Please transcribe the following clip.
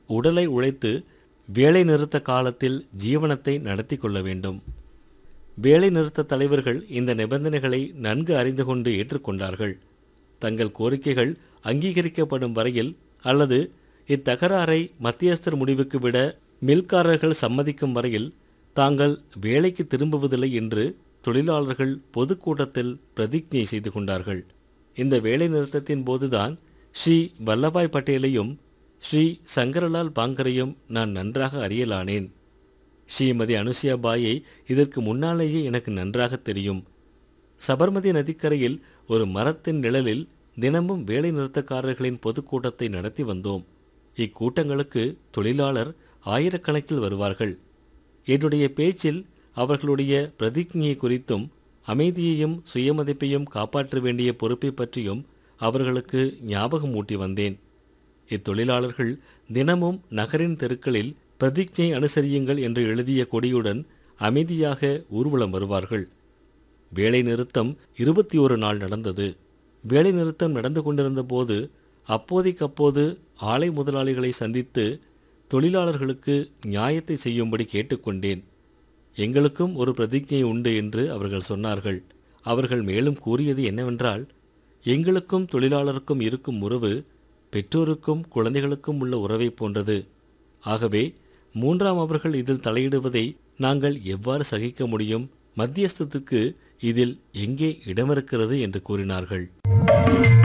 உடலை உழைத்து வேலை நிறுத்த காலத்தில் ஜீவனத்தை நடத்தி கொள்ள வேண்டும் வேலை நிறுத்த தலைவர்கள் இந்த நிபந்தனைகளை நன்கு அறிந்து கொண்டு ஏற்றுக்கொண்டார்கள் தங்கள் கோரிக்கைகள் அங்கீகரிக்கப்படும் வரையில் அல்லது இத்தகராறை மத்தியஸ்தர் முடிவுக்கு விட மில்காரர்கள் சம்மதிக்கும் வரையில் தாங்கள் வேலைக்கு திரும்புவதில்லை என்று தொழிலாளர்கள் பொதுக்கூட்டத்தில் பிரதிஜ்ஞை செய்து கொண்டார்கள் இந்த வேலை நிறுத்தத்தின் போதுதான் ஸ்ரீ வல்லபாய் பட்டேலையும் ஸ்ரீ சங்கரலால் பாங்கரையும் நான் நன்றாக அறியலானேன் ஸ்ரீமதி அனுசுயா பாயை இதற்கு முன்னாலேயே எனக்கு நன்றாக தெரியும் சபர்மதி நதிக்கரையில் ஒரு மரத்தின் நிழலில் தினமும் வேலை நிறுத்தக்காரர்களின் பொதுக்கூட்டத்தை நடத்தி வந்தோம் இக்கூட்டங்களுக்கு தொழிலாளர் ஆயிரக்கணக்கில் வருவார்கள் என்னுடைய பேச்சில் அவர்களுடைய பிரதிஜ்ஞை குறித்தும் அமைதியையும் சுயமதிப்பையும் காப்பாற்ற வேண்டிய பொறுப்பை பற்றியும் அவர்களுக்கு ஞாபகம் ஊட்டி வந்தேன் இத்தொழிலாளர்கள் தினமும் நகரின் தெருக்களில் பிரதிஜ்ஞை அனுசரியுங்கள் என்று எழுதிய கொடியுடன் அமைதியாக ஊர்வலம் வருவார்கள் வேலை நிறுத்தம் இருபத்தி ஒரு நாள் நடந்தது வேலை நிறுத்தம் நடந்து கொண்டிருந்த போது அப்போதைக்கப்போது ஆலை முதலாளிகளை சந்தித்து தொழிலாளர்களுக்கு நியாயத்தை செய்யும்படி கேட்டுக்கொண்டேன் எங்களுக்கும் ஒரு பிரதிஜை உண்டு என்று அவர்கள் சொன்னார்கள் அவர்கள் மேலும் கூறியது என்னவென்றால் எங்களுக்கும் தொழிலாளருக்கும் இருக்கும் உறவு பெற்றோருக்கும் குழந்தைகளுக்கும் உள்ள உறவை போன்றது ஆகவே மூன்றாம் அவர்கள் இதில் தலையிடுவதை நாங்கள் எவ்வாறு சகிக்க முடியும் மத்தியஸ்தத்துக்கு இதில் எங்கே இடமிருக்கிறது என்று கூறினார்கள்